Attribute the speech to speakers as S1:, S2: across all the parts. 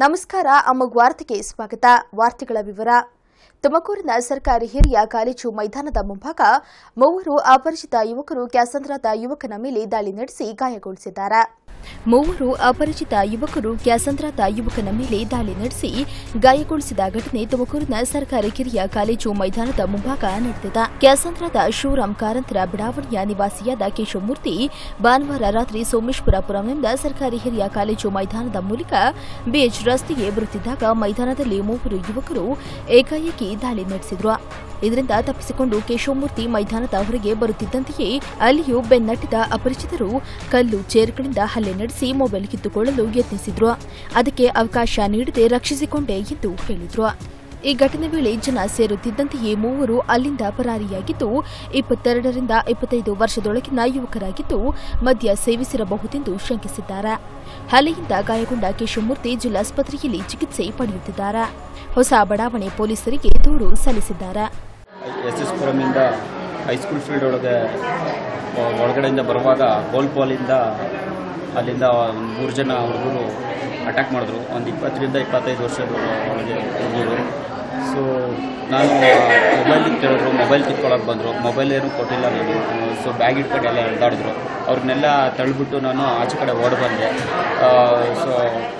S1: ನಮಸ್ಕಾರ ಅಮ್ಮಗ್ ವಾರ್ತೆಗೆ ಸ್ವಾಗತ ವಾರ್ತೆಗಳ ವಿವರ ತುಮಕೂರಿನ ಸರ್ಕಾರಿ ಹಿರಿಯ ಕಾಲೇಜು ಮೈದಾನದ ಮುಂಭಾಗ ಮೂವರು ಅಪರಿಚಿತ ಯುವಕರು ಕ್ಯಾಸಂದ್ರಾದ ಯುವಕನ ಮೇಲೆ ದಾಳಿ ನಡೆಸಿ ಗಾಯಗೊಳಿಸಿದ್ದಾರೆ ಮೂವರು ಅಪರಿಚಿತ ಯುವಕರು ಕ್ಯಾಸಂದ್ರಾದ ಯುವಕನ ಮೇಲೆ ದಾಳಿ ನಡೆಸಿ ಗಾಯಗೊಳಿಸಿದ ಘಟನೆ ತುಮಕೂರಿನ ಸರ್ಕಾರಿ ಕಿರಿಯ ಕಾಲೇಜು ಮೈದಾನದ ಮುಂಭಾಗ ನಡೆದಿದೆ ಕ್ಯಾಸಂದ್ರಾದ ಶಿವರಾಮ್ ಕಾರಂತರ ಬಡಾವಣೆಯ ನಿವಾಸಿಯಾದ ಕೇಶವಮೂರ್ತಿ ಭಾನುವಾರ ರಾತ್ರಿ ಸೋಮೇಶ್ವರಪುರಂನಿಂದ ಸರ್ಕಾರಿ ಹಿರಿಯ ಕಾಲೇಜು ಮೈದಾನದ ಮೂಲಕ ಬೀಚ್ ರಸ್ತೆಗೆ ಬರುತ್ತಿದ್ದಾಗ ಮೈದಾನದಲ್ಲಿ ಮೂವರು ಯುವಕರು ಏಕಾಏಕಿ ದಾಳಿ ನಡೆಸಿದ್ರು ಇದರಿಂದ ತಪ್ಪಿಸಿಕೊಂಡು ಕೇಶವಮೂರ್ತಿ ಮೈದಾನದ ಹೊರಗೆ ಬರುತ್ತಿದ್ದಂತೆಯೇ ಅಲ್ಲಿಯೂ ಬೆನ್ನಟ್ಟಿದ ಅಪರಿಚಿತರು ಕಲ್ಲು ಚೇರ್ಗಳಿಂದ ಹಲ್ಲೆ ನಡೆಸಿ ಮೊಬೈಲ್ ಕಿತ್ತುಕೊಳ್ಳಲು ಯತ್ನಿಸಿದ್ರು ಅದಕ್ಕೆ ಅವಕಾಶ ನೀಡದೆ ರಕ್ಷಿಸಿಕೊಂಡೆ ಎಂದು ಹೇಳಿದ್ರು ಈ ಘಟನೆ ವೇಳೆ ಜನ ಸೇರುತ್ತಿದ್ದಂತೆಯೇ ಮೂವರು ಅಲ್ಲಿಂದ ಪರಾರಿಯಾಗಿದ್ದು ಇಪ್ಪತ್ತೆರಡರಿಂದ ಇಪ್ಪತ್ತೈದು ವರ್ಷದೊಳಗಿನ ಯುವಕರಾಗಿದ್ದು ಮದ್ಯ ಸೇವಿಸಿರಬಹುದೆಂದು ಶಂಕಿಸಿದ್ದಾರೆ ಹಲ್ಲೆಯಿಂದ ಗಾಯಗೊಂಡ ಕೇಶವಮೂರ್ತಿ ಜಿಲ್ಲಾಸ್ಪತ್ರೆಯಲ್ಲಿ ಚಿಕಿತ್ಸೆ ಪಡೆಯುತ್ತಿದ್ದಾರೆ ಹೊಸ ಬಡಾವಣೆ ಪೊಲೀಸರಿಗೆ ದೂರು ಸಲ್ಲಿಸಿದ್ದಾರೆ
S2: ಎಸ್ ಎಸ್ ಪುರಮಿಂದ ಹೈಸ್ಕೂಲ್ ಫೀಲ್ಡ್ ಒಳಗೆ ಒ- ಒಳಗಡೆಯಿಂದ ಬರುವಾಗ ಗೋಲ್ಪಾಲಿಂದ ಅಲ್ಲಿಂದ ಒಂದು ಮೂರು ಜನ ಹುಡುಗರು ಅಟ್ಯಾಕ್ ಮಾಡಿದ್ರು ಒಂದು ಇಪ್ಪತ್ತರಿಂದ ಇಪ್ಪತ್ತೈದು ವರ್ಷದ ಒಳಗೆ ಹುಡುಗರು ಸೊ ನಾನು ಮೊಬೈಲ್ ಕೇಳಿದ್ರು ಮೊಬೈಲ್ ಕಿತ್ಕೊಳ್ಳೋಕೆ ಬಂದರು ಮೊಬೈಲ್ ಏನು ಕೊಟ್ಟಿಲ್ಲ ನಾನು ಸೊ ಬ್ಯಾಗ್ ಇಟ್ಕೊಂಡು ಎಲ್ಲ ಎಳ್ದಾಡಿದ್ರು ಅವ್ರನ್ನೆಲ್ಲ ತಳ್ಳಿಬಿಟ್ಟು ನಾನು ಆಚೆ ಕಡೆ ಓಡಿ ಬಂದೆ ಸೊ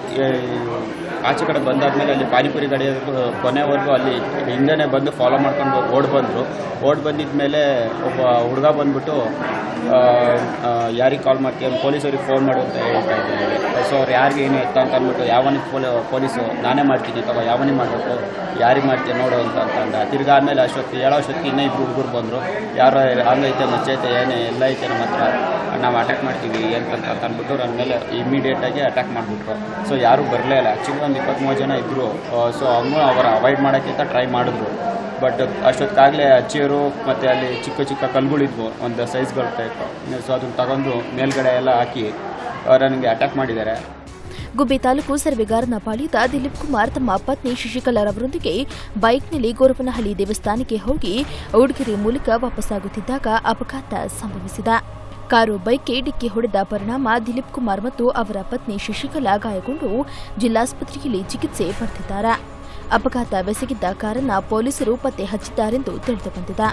S2: ಆಚೆ ಕಡೆ ಬಂದಾದ್ಮೇಲೆ ಅಲ್ಲಿ ಪಾನಿಪುರಿ ಗಾಡಿ ಕೊನೆವರೆಗೂ ಅಲ್ಲಿ ಹಿಂದೆನೇ ಬಂದು ಫಾಲೋ ಮಾಡ್ಕೊಂಡು ಓಡ್ ಬಂದರು ಓಡ್ ಬಂದಿದ್ಮೇಲೆ ಒಬ್ಬ ಹುಡುಗ ಬಂದ್ಬಿಟ್ಟು ಯಾರಿಗೆ ಕಾಲ್ ಮಾಡ್ತೀಯ ಪೊಲೀಸರಿಗೆ ಫೋನ್ ಮಾಡು ಅಂತ ಹೇಳ್ತಾ ಇದ್ದಾರೆ ಸೊ ಅವ್ರು ಯಾರಿಗೆ ಏನು ಎತ್ತ ಅಂತ ಅಂದ್ಬಿಟ್ಟು ಯಾವನಿಗೆ ಪೊಲ ಪೊಲೀಸು ನಾನೇ ಮಾಡ್ತೀನಿ ಅಥವಾ ಯಾವನಿಗೆ ಮಾಡಬೇಕು ಯಾರಿಗೆ ಮಾಡ್ತೀಯ ನೋಡು ಅಂತ ಅಂತಂದ ತಿರ್ಗಾ ಆದಮೇಲೆ ಅಷ್ಟೊತ್ತು ಹೇಳೋ ಅಷ್ಟೊತ್ತಿಗೆ ಇನ್ನೂ ಇಬ್ಬರು ಹುಡುಗರು ಬಂದರು ಯಾರೋ ಹಂಗೈತೆ ಮಚ್ಚೈತೆ ಏನೇ ಎಲ್ಲ ಐತೆ ನಮ್ಮ ಹತ್ರ ನಾವು ಅಟ್ಯಾಕ್ ಮಾಡ್ತೀವಿ ಅಂತಂತ ಅಂತ ಅಂದ್ಬಿಟ್ಟು ನನ್ನ ಮೇಲೆ ಇಮಿಡಿಯೇಟಾಗಿ ಅಟ್ಯಾಕ್ ಮಾಡಿಬಿಟ್ರು ಸೊ ಯಾರೂ ಬರಲೇ ಇಲ್ಲ ಆ್ಯಕ್ಚುಲಿ ಒಂದು ಇಪ್ಪತ್ತ್ಮೂರು ಜನ ಇದ್ದರು ಸೊ ಅವನು ಅವರ ಅವಾಯ್ಡ್ ಮಾಡೋಕ್ಕಿಂತ ಟ್ರೈ ಮಾಡಿದ್ರು ಬಟ್ ಅಷ್ಟೊತ್ತಿಗಾಗಲೇ ಅಚ್ಚಿಯರು ಮತ್ತು ಅಲ್ಲಿ ಚಿಕ್ಕ ಚಿಕ್ಕ ಕಲ್ಗಳಿದ್ವು ಒಂದು ಸೈಜ್ಗಳ ಟೈಪ್ ಸೊ ಅದನ್ನು ತಗೊಂಡು ಮೇಲ್ಗಡೆ ಎಲ್ಲ ಹಾಕಿ ನನಗೆ ಅಟ್ಯಾಕ್ ಮಾಡಿದ್ದಾರೆ
S1: ಗುಬ್ಬಿ ತಾಲೂಕು ಸರ್ವೆಗಾರನಪಾಳ್ಯದ ದಿಲೀಪ್ ಕುಮಾರ್ ತಮ್ಮ ಪತ್ನಿ ಶಶಿಕಲಾರವರೊಂದಿಗೆ ಬೈಕ್ನಲ್ಲಿ ಗೋರವನಹಳ್ಳಿ ದೇವಸ್ಥಾನಕ್ಕೆ ಹೋಗಿ ಉಡುಗೆರೆ ಮೂಲಕ ವಾಪಸ್ಸಾಗುತ್ತಿದ್ದಾಗ ಅಪಘಾತ ಸಂಭವಿಸಿದೆ ಕಾರು ಬೈಕ್ಗೆ ಡಿಕ್ಕಿ ಹೊಡೆದ ಪರಿಣಾಮ ದಿಲೀಪ್ ಕುಮಾರ್ ಮತ್ತು ಅವರ ಪತ್ನಿ ಶಶಿಕಲಾ ಗಾಯಗೊಂಡು ಜಿಲ್ಲಾಸ್ಪತ್ರೆಯಲ್ಲಿ ಚಿಕಿತ್ಸೆ ಪಡೆದಿದ್ದಾರೆ ಅಪಘಾತವೆಸಗಿದ್ದ ಕಾರನ್ನ ಪೊಲೀಸರು ಪತ್ತೆ ಹಚ್ಚಿದ್ದಾರೆಂದು ತಿಳಿದುಬಂದಿದೆ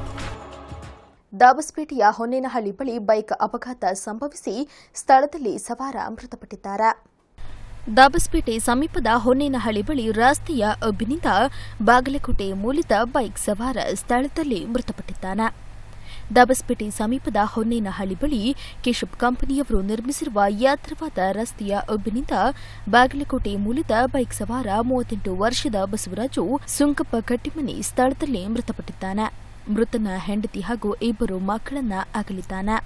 S1: ದಾಬಸ್ಪೇಟೆಯ ಹೊನ್ನೇನಹಳ್ಳಿ ಬಳಿ ಬೈಕ್ ಅಪಘಾತ ಸಂಭವಿಸಿ ಸ್ಥಳದಲ್ಲಿ ಸವಾರ ಮೃತಪಟ್ಟಿದ್ದಾರೆ ದಾಬಸ್ಪೇಟೆ ಸಮೀಪದ ಹೊನ್ನೇನಹಳ್ಳಿ ಬಳಿ ರಸ್ತೆಯ ಒಬ್ಬಿನಿಂದ ಬಾಗಲಕೋಟೆ ಮೂಲದ ಬೈಕ್ ಸವಾರ ಸ್ಥಳದಲ್ಲಿ ಮೃತಪಟ್ಟಿದ್ದಾನೆ ದಾಬಸ್ಪೇಟೆ ಸಮೀಪದ ಹೊನ್ನೇನಹಳ್ಳಿ ಬಳಿ ಕೇಶಪ್ ಕಂಪನಿಯವರು ನಿರ್ಮಿಸಿರುವ ಯಾತ್ರವಾದ ರಸ್ತೆಯ ಒಬ್ಬಿನಿಂದ ಬಾಗಲಕೋಟೆ ಮೂಲದ ಬೈಕ್ ಸವಾರ ಮೂವತ್ತೆಂಟು ವರ್ಷದ ಬಸವರಾಜು ಸುಂಕಪ್ಪ ಕಟ್ಟಿಮನಿ ಸ್ಥಳದಲ್ಲಿ ಮೃತಪಟ್ಟಿದ್ದಾನೆ ಮೃತನ ಹೆಂಡತಿ ಹಾಗೂ ಇಬ್ಬರು ಮಕ್ಕಳನ್ನ ಅಗಲಿದ್ದಾನೆ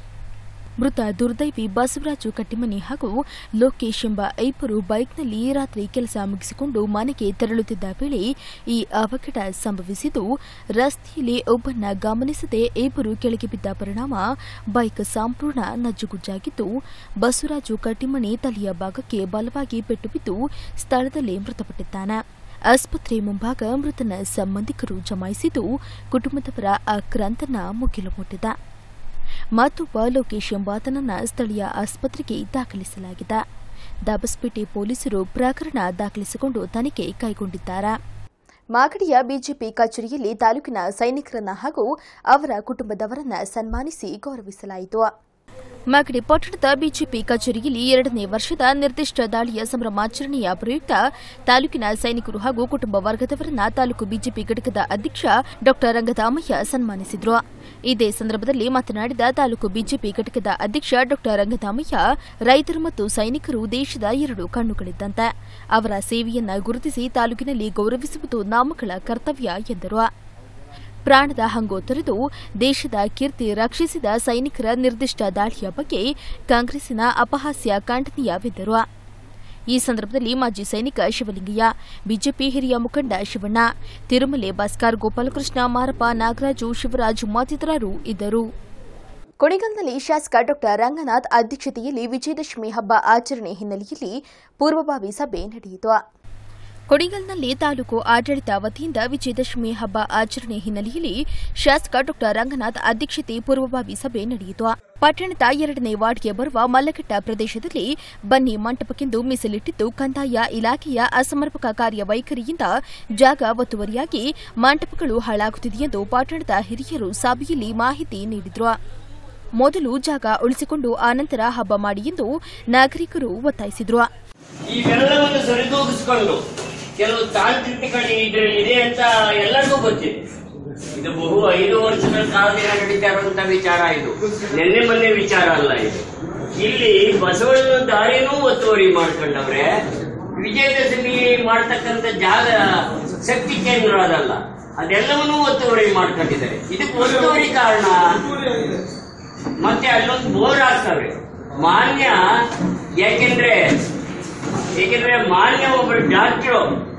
S1: ಮೃತ ದುರ್ದೈವಿ ಬಸವರಾಜು ಕಟ್ಟಿಮನಿ ಹಾಗೂ ಲೋಕೇಶ್ ಎಂಬ ಇಬ್ಬರು ಬೈಕ್ನಲ್ಲಿ ರಾತ್ರಿ ಕೆಲಸ ಮುಗಿಸಿಕೊಂಡು ಮನೆಗೆ ತೆರಳುತ್ತಿದ್ದ ವೇಳೆ ಈ ಅವಘಡ ಸಂಭವಿಸಿದ್ದು ರಸ್ತೆಯಲ್ಲಿ ಒಬ್ಬನ್ನ ಗಮನಿಸದೆ ಇಬ್ಬರು ಕೆಳಗೆ ಬಿದ್ದ ಪರಿಣಾಮ ಬೈಕ್ ಸಂಪೂರ್ಣ ನಜ್ಜುಗುಜ್ಜಾಗಿದ್ದು ಬಸವರಾಜು ಕಟ್ಟಿಮನಿ ತಲೆಯ ಭಾಗಕ್ಕೆ ಬಲವಾಗಿ ಪೆಟ್ಟು ಬಿದ್ದು ಸ್ಥಳದಲ್ಲೇ ಮೃತಪಟ್ಟಿದ್ದಾನೆ ಆಸ್ಪತ್ರೆ ಮುಂಭಾಗ ಮೃತನ ಸಂಬಂಧಿಕರು ಜಮಾಯಿಸಿದ್ದು ಕುಟುಂಬದವರ ಆಕ್ರಂತನ ಮುಗಿಲು ಮುಟ್ಟಿದೆ ಮತ್ತೊಬ್ಬ ಲೋಕೇಶ್ ಎಂಬಾತನನ್ನ ಸ್ಥಳೀಯ ಆಸ್ಪತ್ರೆಗೆ ದಾಖಲಿಸಲಾಗಿದೆ ದಾಬಸ್ಪೇಟೆ ಪೊಲೀಸರು ಪ್ರಕರಣ ದಾಖಲಿಸಿಕೊಂಡು ತನಿಖೆ ಕೈಗೊಂಡಿದ್ದಾರೆ ಮಾಗಡಿಯ ಬಿಜೆಪಿ ಕಚೇರಿಯಲ್ಲಿ ತಾಲೂಕಿನ ಸೈನಿಕರನ್ನ ಹಾಗೂ ಅವರ ಕುಟುಂಬದವರನ್ನ ಸನ್ಮಾನಿಸಿ ಗೌರವಿಸಲಾಯಿತು ಮಾಗಡಿ ಪಟ್ಟಣದ ಬಿಜೆಪಿ ಕಚೇರಿಯಲ್ಲಿ ಎರಡನೇ ವರ್ಷದ ನಿರ್ದಿಷ್ಟ ದಾಳಿಯ ಸಂಭ್ರಮಾಚರಣೆಯ ಪ್ರಯುಕ್ತ ತಾಲೂಕಿನ ಸೈನಿಕರು ಹಾಗೂ ಕುಟುಂಬ ವರ್ಗದವರನ್ನ ತಾಲೂಕು ಬಿಜೆಪಿ ಘಟಕದ ಅಧ್ಯಕ್ಷ ಡಾ ರಂಗದಾಮಯ್ಯ ಸನ್ಮಾನಿಸಿದ್ರು ಇದೇ ಸಂದರ್ಭದಲ್ಲಿ ಮಾತನಾಡಿದ ತಾಲೂಕು ಬಿಜೆಪಿ ಘಟಕದ ಅಧ್ಯಕ್ಷ ಡಾ ರಂಗದಾಮಯ್ಯ ರೈತರು ಮತ್ತು ಸೈನಿಕರು ದೇಶದ ಎರಡು ಕಣ್ಣುಗಳಿದ್ದಂತೆ ಅವರ ಸೇವೆಯನ್ನ ಗುರುತಿಸಿ ತಾಲೂಕಿನಲ್ಲಿ ಗೌರವಿಸುವುದು ನಾಮಗಳ ಕರ್ತವ್ಯ ಎಂದರು ಪ್ರಾಣದ ಹಂಗು ತೊರೆದು ದೇಶದ ಕೀರ್ತಿ ರಕ್ಷಿಸಿದ ಸೈನಿಕರ ನಿರ್ದಿಷ್ಟ ದಾಳಿಯ ಬಗ್ಗೆ ಕಾಂಗ್ರೆಸ್ಸಿನ ಅಪಹಾಸ್ಯ ಖಂಡನೀಯವೆಂದರು ಈ ಸಂದರ್ಭದಲ್ಲಿ ಮಾಜಿ ಸೈನಿಕ ಶಿವಲಿಂಗಯ್ಯ ಬಿಜೆಪಿ ಹಿರಿಯ ಮುಖಂಡ ಶಿವಣ್ಣ ತಿರುಮಲೆ ಭಾಸ್ಕರ್ ಗೋಪಾಲಕೃಷ್ಣ ಮಾರಪ್ಪ ನಾಗರಾಜು ಶಿವರಾಜ್ ಮತ್ತಿತರರು ಇದ್ದರು ಕೊನೆಗಾಲದಲ್ಲಿ ಶಾಸಕ ಡಾ ರಂಗನಾಥ್ ಅಧ್ಯಕ್ಷತೆಯಲ್ಲಿ ವಿಜಯದಶಮಿ ಹಬ್ಬ ಆಚರಣೆ ಹಿನ್ನೆಲೆಯಲ್ಲಿ ಪೂರ್ವಭಾವಿ ಸಭೆ ನಡೆಯಿತು ಕೊಡಿಗಲ್ನಲ್ಲಿ ತಾಲೂಕು ಆಡಳಿತ ವತಿಯಿಂದ ವಿಜಯದಶಮಿ ಹಬ್ಬ ಆಚರಣೆ ಹಿನ್ನೆಲೆಯಲ್ಲಿ ಶಾಸಕ ಡಾ ರಂಗನಾಥ್ ಅಧ್ಯಕ್ಷತೆ ಪೂರ್ವಭಾವಿ ಸಭೆ ನಡೆಯಿತು ಪಟ್ಟಣದ ಎರಡನೇ ವಾರ್ಡ್ಗೆ ಬರುವ ಮಲ್ಲಘಟ್ಟ ಪ್ರದೇಶದಲ್ಲಿ ಬನ್ನಿ ಮಂಟಪಕ್ಕೆಂದು ಮೀಸಲಿಟ್ಟಿದ್ದು ಕಂದಾಯ ಇಲಾಖೆಯ ಅಸಮರ್ಪಕ ಕಾರ್ಯವೈಖರಿಯಿಂದ ಜಾಗ ಒತ್ತುವರಿಯಾಗಿ ಮಂಟಪಗಳು ಹಾಳಾಗುತ್ತಿದೆ ಎಂದು ಪಟ್ಟಣದ ಹಿರಿಯರು ಸಭೆಯಲ್ಲಿ ಮಾಹಿತಿ ನೀಡಿದರು ಮೊದಲು ಜಾಗ ಉಳಿಸಿಕೊಂಡು ಆನಂತರ ಹಬ್ಬ ಮಾಡಿ ಎಂದು ನಾಗರಿಕರು ಒತ್ತಾಯಿಸಿದರು
S3: ಇವೆಲ್ಲವನ್ನು ಸರಿದೂಗಿಸಿಕೊಂಡು ಕೆಲವು ತಾಂತ್ರಿಕಗಳು ಇದರಲ್ಲಿ ಇದೆ ಅಂತ ಎಲ್ಲರಿಗೂ ಗೊತ್ತಿದೆ ಇದು ಬಹು ಐದು ವರ್ಷಗಳ ಕಾಲದಿಂದ ನಡೀತಾ ಇರುವಂತ ವಿಚಾರ ಇದು ನಿನ್ನೆ ಮೊನ್ನೆ ವಿಚಾರ ಅಲ್ಲ ಇದು ಇಲ್ಲಿ ಬಸವಣ್ಣನ ದಾರಿನೂ ಒತ್ತುವರಿ ಮಾಡ್ಕೊಂಡವ್ರೆ ವಿಜಯದಶಮಿ ಮಾಡ್ತಕ್ಕಂಥ ಜಾಗ ಶಕ್ತಿ ಕೇಂದ್ರ ಅದಲ್ಲ ಅದೆಲ್ಲವನ್ನೂ ಒತ್ತುವರಿ ಮಾಡ್ಕೊಂಡಿದ್ದಾರೆ ಇದಕ್ಕೆ ಒತ್ತುವರಿ ಕಾರಣ ಮತ್ತೆ ಅಲ್ಲೊಂದು ಬೋರ್ ಹಾಕ್ತವ್ರೆ ಮಾನ್ಯ ಯಾಕೆಂದ್ರೆ ಏಕೆಂದ್ರೆ ಮಾನ್ಯ ಒಬ್ಬರು ಡಾಕ್ಟ್ರು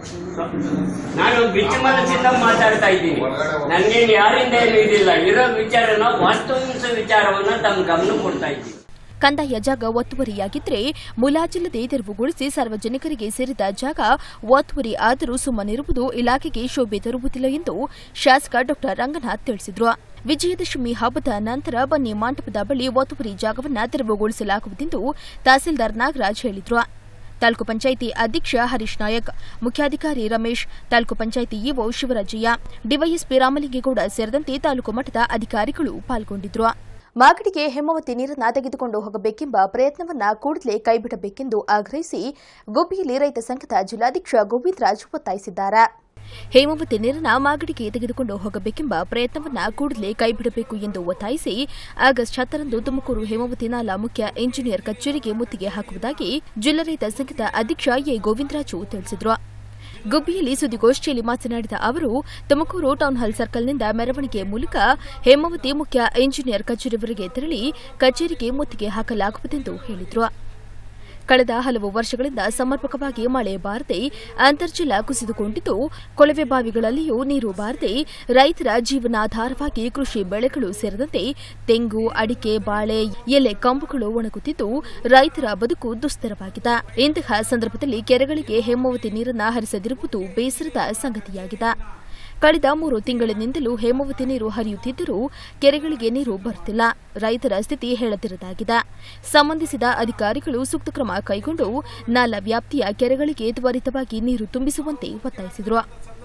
S3: ನಾನು ಬಿಚ್ಚು ಮನಸ್ಸಿಂದ ಮಾತಾಡ್ತಾ ಇದ್ದೀನಿ ನನ್ಗೇನು ಯಾರಿಂದ ಏನು ಇದಿಲ್ಲ ಇರೋ ವಿಚಾರನ ವಾಸ್ತವಾಂಶ ವಿಚಾರವನ್ನ ತಮ್ಮ ಗಮನ ಕೊಡ್ತಾ ಇದ್ದೀನಿ
S1: ಕಂದಾಯ ಜಾಗ ಒತ್ತುವರಿಯಾಗಿದ್ರೆ ಮುಲಾಜಿಲ್ಲದೆ ತೆರವುಗೊಳಿಸಿ ಸಾರ್ವಜನಿಕರಿಗೆ ಸೇರಿದ ಜಾಗ ಒತ್ತುವರಿ ಆದರೂ ಸುಮ್ಮನಿರುವುದು ಇಲಾಖೆಗೆ ಶೋಭೆ ತರುವುದಿಲ್ಲ ಎಂದು ಶಾಸಕ ಡಾ ರಂಗನಾಥ್ ತಿಳಿಸಿದರು ವಿಜಯದಶಮಿ ಹಬ್ಬದ ನಂತರ ಬನ್ನಿ ಮಂಟಪದ ಬಳಿ ಒತ್ತುವರಿ ಜಾಗವನ್ನು ತೆರವುಗೊಳಿಸಲಾಗುವುದೆಂದು ತಹಸೀಲ್ದಾರ್ ನಾಗರಾಜ್ ಹೇಳಿದರು ತಾಲೂಕು ಪಂಚಾಯಿತಿ ಅಧ್ಯಕ್ಷ ಹರೀಶ್ ನಾಯಕ್ ಮುಖ್ಯಾಧಿಕಾರಿ ರಮೇಶ್ ತಾಲೂಕು ಪಂಚಾಯಿತಿ ಇಒ ಶಿವರಾಜಯ್ಯ ಡಿವೈಎಸ್ಪಿ ರಾಮಲಿಂಗೇಗೌಡ ಸೇರಿದಂತೆ ತಾಲೂಕು ಮಟ್ಟದ ಅಧಿಕಾರಿಗಳು ಪಾಲ್ಗೊಂಡಿದ್ದರು ಮಾಗಡಿಗೆ ಹೇಮಾವತಿ ನೀರನ್ನ ತೆಗೆದುಕೊಂಡು ಹೋಗಬೇಕೆಂಬ ಪ್ರಯತ್ನವನ್ನ ಕೂಡಲೇ ಕೈಬಿಡಬೇಕೆಂದು ಆಗ್ರಹಿಸಿ ಗುಬ್ಬಿಯಲ್ಲಿ ರೈತ ಸಂಘದ ಜಿಲ್ಲಾಧ್ಯಕ್ಷ ಗೋವಿಂದರಾಜ್ ಒತ್ತಾಯಿಸಿದ್ದಾರೆ ಹೇಮಾವತಿ ನೀರನ್ನ ಮಾಗಡಿಗೆ ತೆಗೆದುಕೊಂಡು ಹೋಗಬೇಕೆಂಬ ಪ್ರಯತ್ನವನ್ನ ಕೂಡಲೇ ಕೈಬಿಡಬೇಕು ಎಂದು ಒತ್ತಾಯಿಸಿ ಆಗಸ್ಟ್ ಹತ್ತರಂದು ತುಮಕೂರು ಹೇಮಾವತಿ ನಾಲಾ ಮುಖ್ಯ ಇಂಜಿನಿಯರ್ ಕಚೇರಿಗೆ ಮುತ್ತಿಗೆ ಹಾಕುವುದಾಗಿ ಜಿಲ್ಲಾ ರೈತ ಸಂಘದ ಅಧ್ಯಕ್ಷ ಎ ಗೋವಿಂದರಾಜು ತಿಳಿಸಿದರು ಗುಬ್ಬಿಯಲ್ಲಿ ಸುದ್ದಿಗೋಷ್ಠಿಯಲ್ಲಿ ಮಾತನಾಡಿದ ಅವರು ತುಮಕೂರು ಟೌನ್ ಹಾಲ್ ಸರ್ಕಲ್ನಿಂದ ಮೆರವಣಿಗೆ ಮೂಲಕ ಹೇಮಾವತಿ ಮುಖ್ಯ ಇಂಜಿನಿಯರ್ ಕಚೇರಿವರೆಗೆ ತೆರಳಿ ಕಚೇರಿಗೆ ಮುತ್ತಿಗೆ ಹಾಕಲಾಗುವುದೆಂದು ಹೇಳಿದರು ಕಳೆದ ಹಲವು ವರ್ಷಗಳಿಂದ ಸಮರ್ಪಕವಾಗಿ ಮಳೆ ಬಾರದೆ ಅಂತರ್ಜಲ ಕುಸಿದುಕೊಂಡಿದ್ದು ಕೊಳವೆ ಬಾವಿಗಳಲ್ಲಿಯೂ ನೀರು ಬಾರದೆ ರೈತರ ಜೀವನಾಧಾರವಾಗಿ ಕೃಷಿ ಬೆಳೆಗಳು ಸೇರಿದಂತೆ ತೆಂಗು ಅಡಿಕೆ ಬಾಳೆ ಎಲೆ ಕಂಬುಗಳು ಒಣಗುತ್ತಿದ್ದು ರೈತರ ಬದುಕು ದುಸ್ತರವಾಗಿದೆ ಇಂತಹ ಸಂದರ್ಭದಲ್ಲಿ ಕೆರೆಗಳಿಗೆ ಹೇಮಾವತಿ ನೀರನ್ನ ಹರಿಸದಿರುವುದು ಬೇಸರದ ಸಂಗತಿಯಾಗಿದೆ ಕಳೆದ ಮೂರು ತಿಂಗಳಿನಿಂದಲೂ ಹೇಮಾವತಿ ನೀರು ಹರಿಯುತ್ತಿದ್ದರೂ ಕೆರೆಗಳಿಗೆ ನೀರು ಬರುತ್ತಿಲ್ಲ ರೈತರ ಸ್ಥಿತಿ ಹೇಳದಿರದಾಗಿದೆ ಸಂಬಂಧಿಸಿದ ಅಧಿಕಾರಿಗಳು ಸೂಕ್ತ ಕ್ರಮ ಕೈಗೊಂಡು ನಾಲಾ ವ್ಯಾಪ್ತಿಯ ಕೆರೆಗಳಿಗೆ ತ್ವರಿತವಾಗಿ ನೀರು ತುಂಬಿಸುವಂತೆ ಒತ್ತಾಯಿಸಿದರು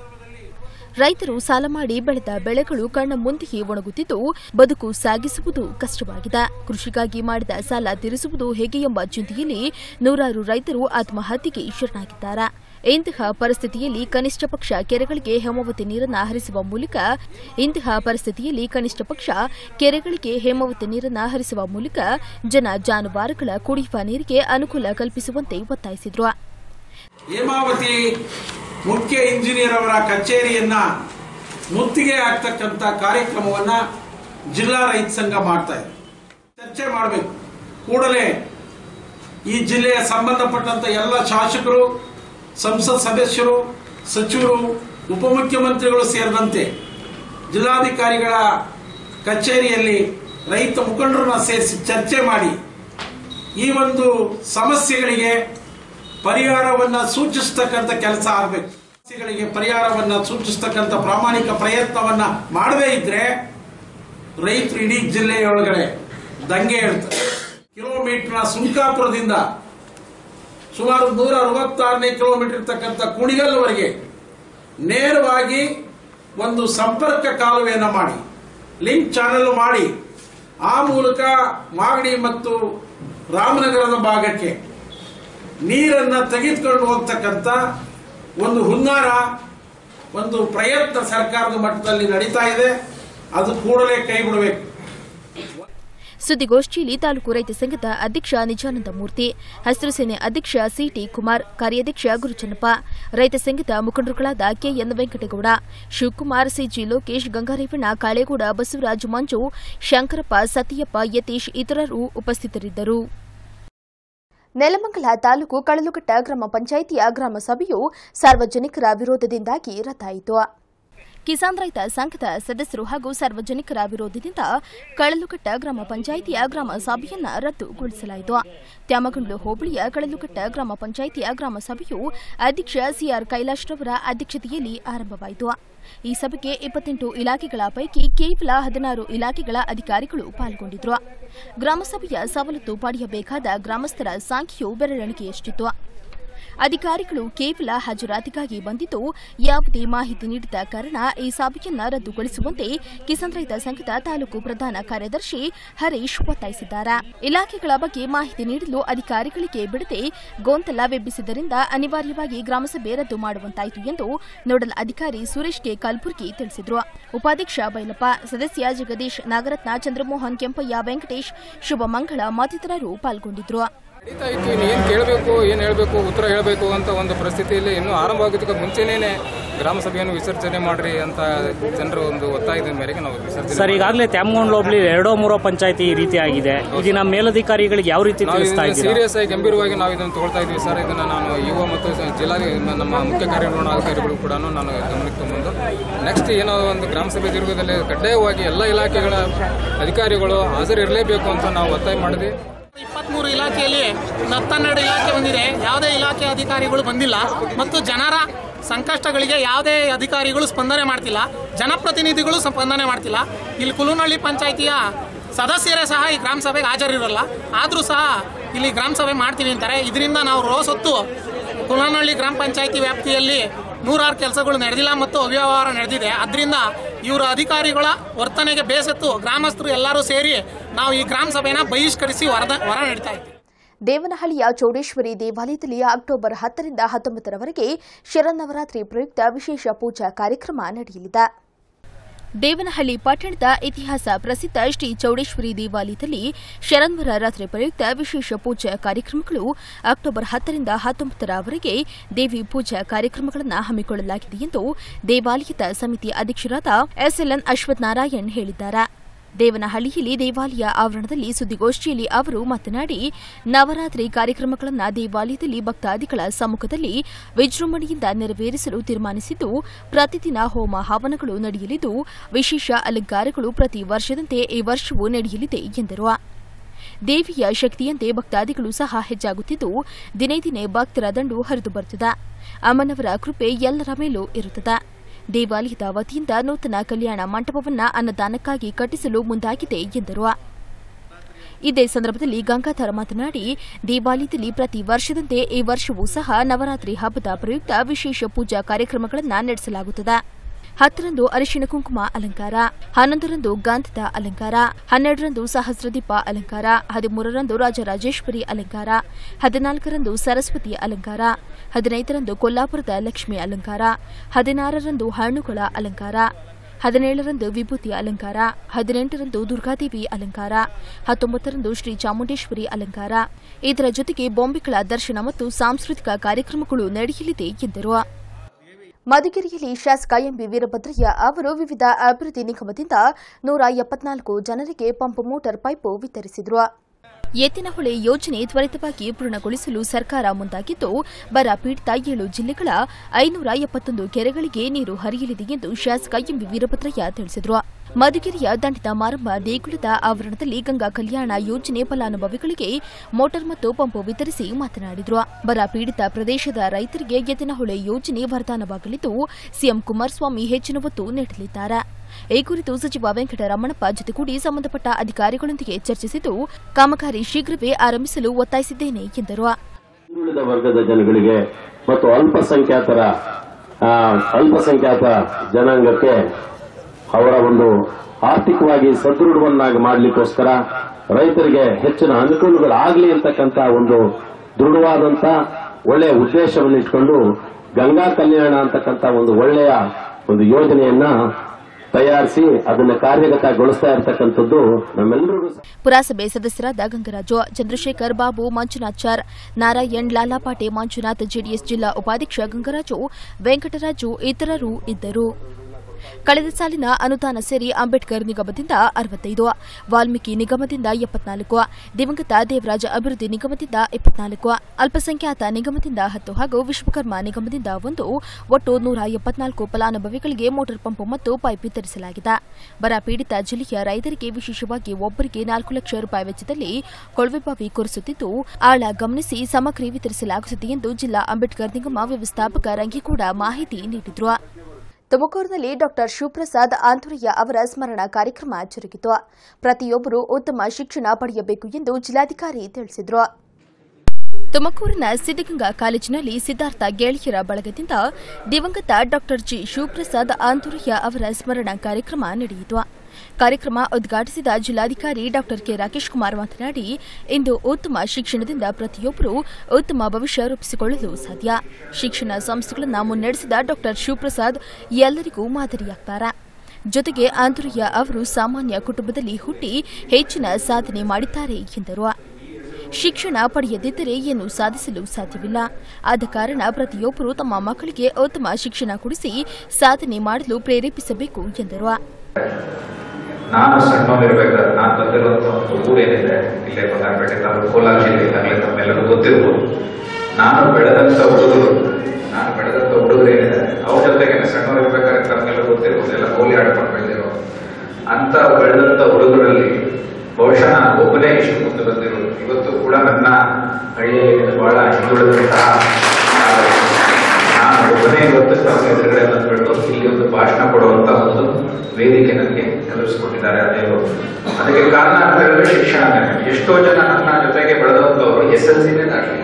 S1: ರೈತರು ಸಾಲ ಮಾಡಿ ಬೆಳೆದ ಬೆಳೆಗಳು ಕಣ್ಣ ಮುಂದೆಯೇ ಒಣಗುತ್ತಿದ್ದು ಬದುಕು ಸಾಗಿಸುವುದು ಕಷ್ಟವಾಗಿದೆ ಕೃಷಿಗಾಗಿ ಮಾಡಿದ ಸಾಲ ತೀರಿಸುವುದು ಹೇಗೆ ಎಂಬ ಚಿಂತೆಯಲ್ಲಿ ನೂರಾರು ರೈತರು ಆತ್ಮಹತ್ಯೆಗೆ ಶರಣಾಗಿದ್ದಾರೆ ಇಂತಹ ಪರಿಸ್ಥಿತಿಯಲ್ಲಿ ಕನಿಷ್ಠ ಪಕ್ಷ ಕೆರೆಗಳಿಗೆ ಹೇಮಾವತಿ ನೀರನ್ನ ಹರಿಸುವ ಮೂಲಕ ಇಂತಹ ಪರಿಸ್ಥಿತಿಯಲ್ಲಿ ಕನಿಷ್ಠ ಪಕ್ಷ ಕೆರೆಗಳಿಗೆ ಹೇಮಾವತಿ ನೀರನ್ನ ಹರಿಸುವ ಮೂಲಕ ಜನ ಜಾನುವಾರುಗಳ ಕುಡಿಯುವ ನೀರಿಗೆ ಅನುಕೂಲ ಕಲ್ಪಿಸುವಂತೆ ಒತ್ತಾಯಿಸಿದರು
S4: ಹೇಮಾವತಿ ಮುಖ್ಯ ಇಂಜಿನಿಯರ್ ಅವರ ಕಚೇರಿಯನ್ನ ಮುತ್ತಿಗೆ ಆಗ್ತಕ್ಕಂಥ ಕಾರ್ಯಕ್ರಮವನ್ನ ಜಿಲ್ಲಾ ರೈತ ಸಂಘ ಮಾಡ್ತಾ ಇದೆ ಚರ್ಚೆ ಮಾಡಬೇಕು ಕೂಡಲೇ ಈ ಜಿಲ್ಲೆಯ ಸಂಬಂಧಪಟ್ಟಂತ ಎಲ್ಲ ಶಾಸಕರು ಸಂಸತ್ ಸದಸ್ಯರು ಸಚಿವರು ಉಪಮುಖ್ಯಮಂತ್ರಿಗಳು ಸೇರಿದಂತೆ ಜಿಲ್ಲಾಧಿಕಾರಿಗಳ ಕಚೇರಿಯಲ್ಲಿ ರೈತ ಮುಖಂಡರನ್ನ ಸೇರಿಸಿ ಚರ್ಚೆ ಮಾಡಿ ಈ ಒಂದು ಸಮಸ್ಯೆಗಳಿಗೆ ಪರಿಹಾರವನ್ನ ಸೂಚಿಸ್ತಕ್ಕಂಥ ಕೆಲಸ ಆಗಬೇಕು ಸಮಸ್ಯೆಗಳಿಗೆ ಪರಿಹಾರವನ್ನ ಸೂಚಿಸ್ತಕ್ಕಂಥ ಪ್ರಾಮಾಣಿಕ ಪ್ರಯತ್ನವನ್ನ ಮಾಡದೇ ಇದ್ರೆ ರೈತರು ಇಡೀ ಜಿಲ್ಲೆಯೊಳಗಡೆ ದಂಗೆ ಹೇಳ್ತಾರೆ ಕಿಲೋಮೀಟರ್ನ ಸುಂಕಾಪುರದಿಂದ ಸುಮಾರು ನೂರ ಅರವತ್ತಾರನೇ ಕಿಲೋಮೀಟರ್ ಇರ್ತಕ್ಕಂಥ ಕುಣಿಗಲ್ವರೆಗೆ ನೇರವಾಗಿ ಒಂದು ಸಂಪರ್ಕ ಕಾಲುವೆಯನ್ನು ಮಾಡಿ ಲಿಂಕ್ ಚಾನೆಲ್ ಮಾಡಿ ಆ ಮೂಲಕ ಮಾಗಡಿ ಮತ್ತು ರಾಮನಗರದ ಭಾಗಕ್ಕೆ ನೀರನ್ನ ತೆಗೆದುಕೊಂಡು ಹೋಗ್ತಕ್ಕಂಥ ಒಂದು ಹುನ್ನಾರ ಒಂದು ಪ್ರಯತ್ನ ಸರ್ಕಾರದ ಮಟ್ಟದಲ್ಲಿ ನಡೀತಾ ಇದೆ ಅದು ಕೂಡಲೇ ಕೈ ಬಿಡಬೇಕು
S1: ಸುದ್ದಿಗೋಷ್ಠಿಯಲ್ಲಿ ತಾಲೂಕು ರೈತ ಸಂಘದ ಅಧ್ಯಕ್ಷ ನಿಜಾನಂದ ಮೂರ್ತಿ ಹಸಿರು ಸೇನೆ ಅಧ್ಯಕ್ಷ ಸಿಟಿ ಕುಮಾರ್ ಕಾರ್ಯಾಧ್ಯಕ್ಷ ಗುರುಚನ್ನಪ್ಪ ರೈತ ಸಂಘದ ಮುಖಂಡರುಗಳಾದ ಕೆಎನ್ ವೆಂಕಟೇಗೌಡ ಶಿವಕುಮಾರ್ ಸಿಜಿ ಲೋಕೇಶ್ ಗಂಗಾರೇವಣ್ಣ ಕಾಳೇಗೌಡ ಬಸವರಾಜ್ ಮಂಜು ಶಂಕರಪ್ಪ ಸತಿಯಪ್ಪ ಯತೀಶ್ ಇತರರು ಉಪಸ್ಥಿತರಿದ್ದರು ನೆಲಮಂಗಲ ತಾಲೂಕು ಕಳಲುಘಟ್ಟ ಗ್ರಾಮ ಪಂಚಾಯಿತಿಯ ಗ್ರಾಮ ಸಭೆಯು ಸಾರ್ವಜನಿಕರ ವಿರೋಧದಿಂದಾಗಿ ರದ್ದಾಯಿತು ಕಿಸಾನ್ ರೈತ ಸಂಘದ ಸದಸ್ಯರು ಹಾಗೂ ಸಾರ್ವಜನಿಕರ ವಿರೋಧದಿಂದ ಕಳಲುಕಟ್ಟ ಗ್ರಾಮ ಪಂಚಾಯಿತಿಯ ಗ್ರಾಮ ಸಭೆಯನ್ನ ರದ್ದುಗೊಳಿಸಲಾಯಿತು ತ್ಯಾಮಗಂಡ್ಲು ಹೋಬಳಿಯ ಕಳಲುಕಟ್ಟ ಗ್ರಾಮ ಪಂಚಾಯಿತಿಯ ಗ್ರಾಮ ಸಭೆಯು ಅಧ್ಯಕ್ಷ ಸಿಆರ್ ಕೈಲಾಶ್ ರವರ ಅಧ್ಯಕ್ಷತೆಯಲ್ಲಿ ಆರಂಭವಾಯಿತು ಈ ಸಭೆಗೆ ಇಪ್ಪತ್ತೆಂಟು ಇಲಾಖೆಗಳ ಪೈಕಿ ಕೇವಲ ಹದಿನಾರು ಇಲಾಖೆಗಳ ಅಧಿಕಾರಿಗಳು ಪಾಲ್ಗೊಂಡಿದ್ರು ಗ್ರಾಮಸಭೆಯ ಸವಲತ್ತು ಪಡೆಯಬೇಕಾದ ಗ್ರಾಮಸ್ಥರ ಸಂಖ್ಯೆಯು ಬೆರಳೆಣಿಕೆಯಷ್ಟಿತ್ತು ಅಧಿಕಾರಿಗಳು ಕೇವಲ ಹಾಜರಾತಿಗಾಗಿ ಬಂದಿದ್ದು ಯಾವುದೇ ಮಾಹಿತಿ ನೀಡದ ಕಾರಣ ಈ ಸಭೆಯನ್ನ ರದ್ದುಗೊಳಿಸುವಂತೆ ಕಿಸಾನ್ ರೈತ ಸಂಘದ ತಾಲೂಕು ಪ್ರಧಾನ ಕಾರ್ಯದರ್ಶಿ ಹರೀಶ್ ಒತ್ತಾಯಿಸಿದ್ದಾರೆ ಇಲಾಖೆಗಳ ಬಗ್ಗೆ ಮಾಹಿತಿ ನೀಡಲು ಅಧಿಕಾರಿಗಳಿಗೆ ಬಿಡದೆ ಗೊಂದಲವೆಬ್ಬಿಸಿದ್ದರಿಂದ ಅನಿವಾರ್ಯವಾಗಿ ಗ್ರಾಮಸಭೆ ರದ್ದು ಮಾಡುವಂತಾಯಿತು ಎಂದು ನೋಡಲ್ ಅಧಿಕಾರಿ ಸುರೇಶ್ ಕೆ ಕಲಬುರ್ಗಿ ತಿಳಿಸಿದರು ಉಪಾಧ್ಯಕ್ಷ ಬೈಲಪ್ಪ ಸದಸ್ಯ ಜಗದೀಶ್ ನಾಗರತ್ನ ಚಂದ್ರಮೋಹನ್ ಕೆಂಪಯ್ಯ ವೆಂಕಟೇಶ್ ಶುಭಮಂಗಳ ಮತ್ತಿತರರು ಪಾಲ್ಗೊಂಡಿದ್ದರು
S5: ನಡೀತಾ ಇತ್ತು ಇನ್ನು ಏನು ಕೇಳಬೇಕು ಏನು ಹೇಳಬೇಕು ಉತ್ತರ ಹೇಳಬೇಕು ಅಂತ ಒಂದು ಪರಿಸ್ಥಿತಿಯಲ್ಲಿ ಇನ್ನೂ ಆರಂಭವಾಗೋದಕ್ಕೆ ಮುಂಚೆನೇ ಗ್ರಾಮ ಸಭೆಯನ್ನು ವಿಸರ್ಜನೆ ಮಾಡ್ರಿ ಅಂತ ಜನರ ಒಂದು ಒತ್ತಾಯದ ಮೇರೆಗೆ ನಾವು ವಿಸರ್ಜನೆ
S6: ಸರ್ ಈಗಾಗಲೇ ತ್ಯಾಮಗೊಂಡ್ ಹೋಬ್ಳಿ ಎರಡೋ ಮೂರೋ ಪಂಚಾಯತಿ ಈ ರೀತಿ ಆಗಿದೆ ಇದನ್ನ ಮೇಲಧಿಕಾರಿಗಳಿಗೆ ಯಾವ ರೀತಿ
S5: ನಾವು
S6: ತಿಳಿಸ್ತಾ ಇದ್ದೀರಾ
S5: ಸೀರಿಯಸ್ ಆಗಿ ಗಂಭೀರವಾಗಿ ನಾವು ಇದನ್ನು ತಗೊಳ್ತಾ ಇದ್ವಿ ಸರ್ ಇದನ್ನ ನಾನು ಯುವ ಮತ್ತು ಜಿಲ್ಲಾ ನಮ್ಮ ಮುಖ್ಯ ಕಾರ್ಯನಿರ್ವಹಣಾಧಿಕಾರಿಗಳು ಕೂಡ ನಾನು ಗಮನಕ್ಕೆ ತಂದು ನೆಕ್ಸ್ಟ್ ಏನೋ ಒಂದು ಗ್ರಾಮ ಸಭೆ ದೀರ್ಘದಲ್ಲಿ ಕಡ್ಡಾಯವಾಗಿ ಎಲ್ಲ ಇಲಾಖೆಗಳ ಅಧಿಕಾರಿಗಳು ಹಾಜರಿರಲೇಬೇಕು ಅಂತ ನಾವು ಒತ್ತಾಯ ಮಾಡಿದ್ವಿ
S7: ಇಪ್ಪತ್ಮೂರು ಇಲಾಖೆಯಲ್ಲಿ ಹತ್ತೆರಡು ಇಲಾಖೆ ಬಂದಿದೆ ಯಾವುದೇ ಇಲಾಖೆ ಅಧಿಕಾರಿಗಳು ಬಂದಿಲ್ಲ ಮತ್ತು ಜನರ ಸಂಕಷ್ಟಗಳಿಗೆ ಯಾವುದೇ ಅಧಿಕಾರಿಗಳು ಸ್ಪಂದನೆ ಮಾಡ್ತಿಲ್ಲ ಜನಪ್ರತಿನಿಧಿಗಳು ಸ್ಪಂದನೆ ಮಾಡ್ತಿಲ್ಲ ಇಲ್ಲಿ ಕುಲುನಹಳ್ಳಿ ಪಂಚಾಯಿತಿಯ ಸದಸ್ಯರೇ ಸಹ ಈ ಗ್ರಾಮ ಸಭೆಗೆ ಹಾಜರಿರಲ್ಲ ಆದರೂ ಸಹ ಇಲ್ಲಿ ಗ್ರಾಮ ಸಭೆ ಮಾಡ್ತೀವಿ ಅಂತಾರೆ ಇದರಿಂದ ನಾವು ರೋಸ್ ಹೊತ್ತು ಕುಲನಹಳ್ಳಿ ಗ್ರಾಮ ಪಂಚಾಯಿತಿ ವ್ಯಾಪ್ತಿಯಲ್ಲಿ ನೂರಾರು ಕೆಲಸಗಳು ನಡೆದಿಲ್ಲ ಮತ್ತು ಅವ್ಯವಹಾರ ನಡೆದಿದೆ ಅದರಿಂದ ಇವರ ಅಧಿಕಾರಿಗಳ ವರ್ತನೆಗೆ ಬೇಸತ್ತು ಗ್ರಾಮಸ್ಥರು ಎಲ್ಲರೂ ಸೇರಿ ನಾವು ಈ ಗ್ರಾಮ ಸಭೆನ ಬಹಿಷ್ಕರಿಸಿ ಹೊರ ಹೊರ ನಡೀತಾ ಇದ್ದೀವಿ
S1: ದೇವನಹಳ್ಳಿಯ ಚೌಡೇಶ್ವರಿ ದೇವಾಲಯದಲ್ಲಿ ಅಕ್ಟೋಬರ್ ಹತ್ತರಿಂದ ಹತ್ತೊಂಬತ್ತರವರೆಗೆ ಶರನ್ನವರಾತ್ರಿ ಪ್ರಯುಕ್ತ ವಿಶೇಷ ಪೂಜಾ ಕಾರ್ಯಕ್ರಮ ನಡೆಯಲಿದೆ ದೇವನಹಳ್ಳಿ ಪಟ್ಟಣದ ಇತಿಹಾಸ ಪ್ರಸಿದ್ಧ ಶ್ರೀ ಚೌಡೇಶ್ವರಿ ದೇವಾಲಯದಲ್ಲಿ ಶರನ್ವರ ರಾತ್ರಿ ಪ್ರಯುಕ್ತ ವಿಶೇಷ ಪೂಜಾ ಕಾರ್ಯಕ್ರಮಗಳು ಅಕ್ಟೋಬರ್ ಹತ್ತರಿಂದ ಹತ್ತೊಂಬತ್ತರವರೆಗೆ ದೇವಿ ಪೂಜಾ ಕಾರ್ಯಕ್ರಮಗಳನ್ನು ಹಮ್ಮಿಕೊಳ್ಳಲಾಗಿದೆ ಎಂದು ದೇವಾಲಯದ ಸಮಿತಿ ಅಧ್ಯಕ್ಷರಾದ ಎಸ್ಎಲ್ಎನ್ ಅಶ್ವಥ್ ನಾರಾಯಣ್ ಹೇಳಿದ್ದಾರೆ ದೇವನಹಳ್ಳಿಯಲ್ಲಿ ದೇವಾಲಯ ಆವರಣದಲ್ಲಿ ಸುದ್ದಿಗೋಷ್ಠಿಯಲ್ಲಿ ಅವರು ಮಾತನಾಡಿ ನವರಾತ್ರಿ ಕಾರ್ಯಕ್ರಮಗಳನ್ನು ದೇವಾಲಯದಲ್ಲಿ ಭಕ್ತಾದಿಗಳ ಸಮ್ಮುಖದಲ್ಲಿ ವಿಜೃಂಭಣೆಯಿಂದ ನೆರವೇರಿಸಲು ತೀರ್ಮಾನಿಸಿದ್ದು ಪ್ರತಿದಿನ ಹೋಮ ಹವನಗಳು ನಡೆಯಲಿದ್ದು ವಿಶೇಷ ಅಲಂಕಾರಗಳು ಪ್ರತಿ ವರ್ಷದಂತೆ ಈ ವರ್ಷವೂ ನಡೆಯಲಿದೆ ಎಂದರು ದೇವಿಯ ಶಕ್ತಿಯಂತೆ ಭಕ್ತಾದಿಗಳು ಸಹ ಹೆಚ್ಚಾಗುತ್ತಿದ್ದು ದಿನೇ ದಿನೇ ಭಕ್ತರ ದಂಡು ಹರಿದು ಬರುತ್ತದೆ ಅಮ್ಮನವರ ಕೃಪೆ ಎಲ್ಲರ ಮೇಲೂ ಇರುತ್ತದೆ ದೇವಾಲಯದ ವತಿಯಿಂದ ನೂತನ ಕಲ್ಯಾಣ ಮಂಟಪವನ್ನ ಅನ್ನದಾನಕ್ಕಾಗಿ ಕಟ್ಟಿಸಲು ಮುಂದಾಗಿದೆ ಎಂದರು ಇದೇ ಸಂದರ್ಭದಲ್ಲಿ ಗಂಗಾಧರ ಮಾತನಾಡಿ ದೇವಾಲಯದಲ್ಲಿ ಪ್ರತಿ ವರ್ಷದಂತೆ ಈ ವರ್ಷವೂ ಸಹ ನವರಾತ್ರಿ ಹಬ್ಬದ ಪ್ರಯುಕ್ತ ವಿಶೇಷ ಪೂಜಾ ಕಾರ್ಯಕ್ರಮಗಳನ್ನು ನಡೆಸಲಾಗುತ್ತದೆ ಹತ್ತರಂದು ಅರಿಶಿಣ ಕುಂಕುಮ ಅಲಂಕಾರ ಹನ್ನೊಂದರಂದು ಗಾಂಧದ ಅಲಂಕಾರ ಹನ್ನೆರಡರಂದು ಸಹಸ್ರದೀಪ ಅಲಂಕಾರ ಹದಿಮೂರರಂದು ರಾಜರಾಜೇಶ್ವರಿ ಅಲಂಕಾರ ಹದಿನಾಲ್ಕರಂದು ಸರಸ್ವತಿ ಅಲಂಕಾರ ಹದಿನೈದರಂದು ಕೊಲ್ಲಾಪುರದ ಲಕ್ಷ್ಮಿ ಅಲಂಕಾರ ಹದಿನಾರರಂದು ಹಣ್ಣುಗಳ ಅಲಂಕಾರ ಹದಿನೇಳರಂದು ವಿಭೂತಿ ಅಲಂಕಾರ ಹದಿನೆಂಟರಂದು ದುರ್ಗಾದೇವಿ ಅಲಂಕಾರ ಹತ್ತೊಂಬತ್ತರಂದು ಶ್ರೀ ಚಾಮುಂಡೇಶ್ವರಿ ಅಲಂಕಾರ ಇದರ ಜೊತೆಗೆ ಬೊಂಬೆಗಳ ದರ್ಶನ ಮತ್ತು ಸಾಂಸ್ಕೃತಿಕ ಕಾರ್ಯಕ್ರಮಗಳು ನಡೆಯಲಿದೆ ಎಂದರು ಮಧುಗಿರಿಯಲ್ಲಿ ಶಾಸಕ ಎಂಬಿ ವೀರಭದ್ರಯ್ಯ ಅವರು ವಿವಿಧ ಅಭಿವೃದ್ಧಿ ನಿಗಮದಿಂದ ನೂರ ಎಪ್ಪತ್ನಾಲ್ಕು ಜನರಿಗೆ ಪಂಪ್ ಮೋಟಾರ್ ಪೈಪು ವಿತರಿಸಿದರು ಎತ್ತಿನಹೊಳೆ ಯೋಜನೆ ತ್ವರಿತವಾಗಿ ಪೂರ್ಣಗೊಳಿಸಲು ಸರ್ಕಾರ ಮುಂದಾಗಿದ್ದು ಬರ ಪೀಡಿತ ಏಳು ಜಿಲ್ಲೆಗಳ ಐನೂರ ಎಪ್ಪತ್ತೊಂದು ಕೆರೆಗಳಿಗೆ ನೀರು ಹರಿಯಲಿದೆ ಎಂದು ಶಾಸಕ ಎಂಬಿ ವೀರಭದ್ರಯ್ಯ ತಿಳಿಸಿದರು ಮಧುಗಿರಿಯ ದಂಡಿತ ಮಾರಮ್ಮ ದೇಗುಲದ ಆವರಣದಲ್ಲಿ ಗಂಗಾ ಕಲ್ಯಾಣ ಯೋಜನೆ ಫಲಾನುಭವಿಗಳಿಗೆ ಮೋಟಾರ್ ಮತ್ತು ಪಂಪ್ ವಿತರಿಸಿ ಮಾತನಾಡಿದರು ಬರ ಪೀಡಿತ ಪ್ರದೇಶದ ರೈತರಿಗೆ ಎತ್ತಿನಹೊಳೆ ಯೋಜನೆ ವರದಾನವಾಗಲಿದ್ದು ಸಿಎಂ ಕುಮಾರಸ್ವಾಮಿ ಹೆಚ್ಚಿನ ಒತ್ತು ನೀಡಲಿದ್ದಾರೆ ಈ ಕುರಿತು ಸಚಿವ ವೆಂಕಟರಮಣಪ್ಪ ಜೊತೆಗೂಡಿ ಸಂಬಂಧಪಟ್ಟ ಅಧಿಕಾರಿಗಳೊಂದಿಗೆ ಚರ್ಚಿಸಿದ್ದು ಕಾಮಗಾರಿ ಶೀಘ್ರವೇ ಆರಂಭಿಸಲು ಒತ್ತಾಯಿಸಿದ್ದೇನೆ ಎಂದರು
S8: ಹಿಂದುಳಿದ ವರ್ಗದ ಜನಗಳಿಗೆ ಮತ್ತು ಅಲ್ಪಸಂಖ್ಯಾತರ ಆ, ಅಲ್ಪಸಂಖ್ಯಾತ ಜನಾಂಗಕ್ಕೆ ಅವರ ಒಂದು ಆರ್ಥಿಕವಾಗಿ ಸದೃಢವನ್ನಾಗಿ ಮಾಡಲಿಕ್ಕೋಸ್ಕರ ರೈತರಿಗೆ ಹೆಚ್ಚಿನ ಅನುಕೂಲಗಳಾಗಲಿ ಅಂತಕ್ಕಂಥ ಒಂದು ದೃಢವಾದಂತ ಒಳ್ಳೆಯ ಉದ್ದೇಶವನ್ನು ಇಟ್ಕೊಂಡು ಗಂಗಾ ಕಲ್ಯಾಣ ಅಂತಕ್ಕಂಥ ಒಂದು ಒಳ್ಳೆಯ ಒಂದು ಯೋಜನೆಯನ್ನ ತಯಾರಿಸಿ ಅದನ್ನ ಕಾರ್ಯಗತಗೊಳಿಸ್ತಾ ಇರತಕ್ಕಂಥದ್ದು ನಮ್ಮೆಲ್ಲರಿಗೂ ಸಹ
S1: ಪುರಸಭೆ ಸದಸ್ಯರಾದ ಗಂಗರಾಜು ಚಂದ್ರಶೇಖರ್ ಬಾಬು ಮಂಜುನಾಥ್ಚಾರ್ ನಾರಾಯಣ್ ಲಾಲಾಪಾಟೆ ಮಂಜುನಾಥ್ ಜೆಡಿಎಸ್ ಜಿಲ್ಲಾ ಉಪಾಧ್ಯಕ್ಷ ಗಂಗರಾಜು ವೆಂಕಟರಾಜು ಇತರರು ಇದ್ದರು ಕಳೆದ ಸಾಲಿನ ಅನುದಾನ ಸೇರಿ ಅಂಬೇಡ್ಕರ್ ನಿಗಮದಿಂದ ಅರವತ್ತೈದು ವಾಲ್ಮೀಕಿ ನಿಗಮದಿಂದ ಎಪ್ಪತ್ನಾಲ್ಕು ದಿವಂಗತ ದೇವರಾಜ ಅಭಿವೃದ್ಧಿ ನಿಗಮದಿಂದ ಇಪ್ಪತ್ನಾಲ್ಕು ಅಲ್ಪಸಂಖ್ಯಾತ ನಿಗಮದಿಂದ ಹತ್ತು ಹಾಗೂ ವಿಶ್ವಕರ್ಮ ನಿಗಮದಿಂದ ಒಂದು ಒಟ್ಟು ನೂರ ಎಪ್ಪತ್ನಾಲ್ಕು ಫಲಾನುಭವಿಗಳಿಗೆ ಮೋಟಾರ್ ಪಂಪ್ ಮತ್ತು ಪೈಪ್ ವಿತರಿಸಲಾಗಿದೆ ಬರ ಪೀಡಿತ ಜಿಲ್ಲೆಯ ರೈತರಿಗೆ ವಿಶೇಷವಾಗಿ ಒಬ್ಬರಿಗೆ ನಾಲ್ಕು ಲಕ್ಷ ರೂಪಾಯಿ ವೆಚ್ಚದಲ್ಲಿ ಕೊಳವೆಬಾವಿ ಕೊರೆಸುತ್ತಿದ್ದು ಆಳ ಗಮನಿಸಿ ಸಾಮಗ್ರಿ ವಿತರಿಸಲಾಗುತ್ತದೆ ಎಂದು ಜಿಲ್ಲಾ ಅಂಬೇಡ್ಕರ್ ನಿಗಮ ವ್ಯವಸ್ಥಾಪಕ ರಂಗೇಗೌಡ ಮಾಹಿತಿ ನೀಡಿದರು ತುಮಕೂರಿನಲ್ಲಿ ಡಾಕ್ಟರ್ ಶಿವಪ್ರಸಾದ್ ಆಂತುರಯ್ಯ ಅವರ ಸ್ಮರಣ ಕಾರ್ಯಕ್ರಮ ಜರುಗಿತು ಪ್ರತಿಯೊಬ್ಬರು ಉತ್ತಮ ಶಿಕ್ಷಣ ಪಡೆಯಬೇಕು ಎಂದು ಜಿಲ್ಲಾಧಿಕಾರಿ ತಿಳಿಸಿದರು ತುಮಕೂರಿನ ಸಿದ್ದಗಂಗಾ ಕಾಲೇಜಿನಲ್ಲಿ ಸಿದ್ಧಾರ್ಥ ಗೆಳೆಯರ ಬಳಗದಿಂದ ದಿವಂಗತ ಡಾಕ್ಟರ್ ಜಿ ಶಿವಪ್ರಸಾದ್ ಆಂತುರಯ್ಯ ಅವರ ಸ್ಮರಣ ಕಾರ್ಯಕ್ರಮ ನಡೆಯಿತು ಕಾರ್ಯಕ್ರಮ ಉದ್ಘಾಟಿಸಿದ ಜಿಲ್ಲಾಧಿಕಾರಿ ಡಾಕ್ಟರ್ ಕೆ ರಾಕೇಶ್ ಕುಮಾರ್ ಮಾತನಾಡಿ ಇಂದು ಉತ್ತಮ ಶಿಕ್ಷಣದಿಂದ ಪ್ರತಿಯೊಬ್ಬರು ಉತ್ತಮ ಭವಿಷ್ಯ ರೂಪಿಸಿಕೊಳ್ಳಲು ಸಾಧ್ಯ ಶಿಕ್ಷಣ ಸಂಸ್ಥೆಗಳನ್ನು ಮುನ್ನಡೆಸಿದ ಡಾಕ್ಟರ್ ಶಿವಪ್ರಸಾದ್ ಎಲ್ಲರಿಗೂ ಮಾದರಿಯಾಗ್ತಾರೆ ಜೊತೆಗೆ ಆಂತುರಯ್ಯ ಅವರು ಸಾಮಾನ್ಯ ಕುಟುಂಬದಲ್ಲಿ ಹುಟ್ಟಿ ಹೆಚ್ಚಿನ ಸಾಧನೆ ಮಾಡಿದ್ದಾರೆ ಎಂದರು ಶಿಕ್ಷಣ ಪಡೆಯದಿದ್ದರೆ ಏನು ಸಾಧಿಸಲು ಸಾಧ್ಯವಿಲ್ಲ ಆದ ಕಾರಣ ಪ್ರತಿಯೊಬ್ಬರು ತಮ್ಮ ಮಕ್ಕಳಿಗೆ ಉತ್ತಮ ಶಿಕ್ಷಣ ಕೊಡಿಸಿ ಸಾಧನೆ ಮಾಡಲು ಪ್ರೇರೇಪಿಸಬೇಕು ಎಂದರು
S9: ನಾನು ಸಣ್ಣವನಿರ್ಬೇಕಾದ್ರೆ ನಾನು ಬಂದಿರುವಂತ ಒಂದು ಊರೇನಿದೆ ಇಲ್ಲೇ ಬಂಗಾರಪೇಟೆ ತಾಲೂಕು ಕೋಲಾರ ಜಿಲ್ಲೆ ಈಗಾಗಲೇ ತಮ್ಮೆಲ್ಲರೂ ಗೊತ್ತಿರ್ಬೋದು ನಾನು ಬೆಳೆದಂತ ಹುಡುಗರು ನಾನು ಬೆಳೆದಂತ ಹುಡುಗರು ಏನಿದೆ ಅವ್ರ ಜೊತೆಗೆ ಸಣ್ಣವರಿರ್ಬೇಕಾದ್ರೆ ತಮ್ಗೆಲ್ಲ ಗೊತ್ತಿರ್ಬೋದು ಎಲ್ಲ ಗೋಲಿ ಆಡ್ಕೊಂಡು ಬೆಳೆದಿರೋ ಅಂತ ಬೆಳೆದಂತ ಹುಡುಗರಲ್ಲಿ ಬಹುಶಃ ನಾನು ಒಬ್ಬನೇ ಇಷ್ಟು ಮುಂದೆ ಬಂದಿರೋದು ಇವತ್ತು ಕೂಡ ನನ್ನ ಹಳ್ಳಿಯಲ್ಲಿ ಬಹಳ ಹಿಂದುಳಿದಂತಹ ಆದರೆ ನಾನು ಒಬ್ಬನೇ ಇವತ್ತು ತಮ್ಮ ಎದುರುಗಡೆ ಬಂದ್ಬಿಟ್ಟು ಇಲ್ಲಿ ಒಂದು ಭಾಷಣ ಕೊಡುವಂತ ಒಂದು ವೇದಿಕೆ ನನಗೆ ಎದುರಿಸ್ಕೊಟ್ಟಿದ್ದಾರೆ ಅದೇವರು ಅದಕ್ಕೆ ಕಾರಣ ಅಂತ ಹೇಳಿದ್ರೆ ಶಿಕ್ಷಣ ಎಷ್ಟೋ ಜನ ನನ್ನ ಜೊತೆಗೆ ಬೆಳೆದಂತವರು ಎಸ್ ಎಲ್ ಸಿನೇ ದಾಟಲಿ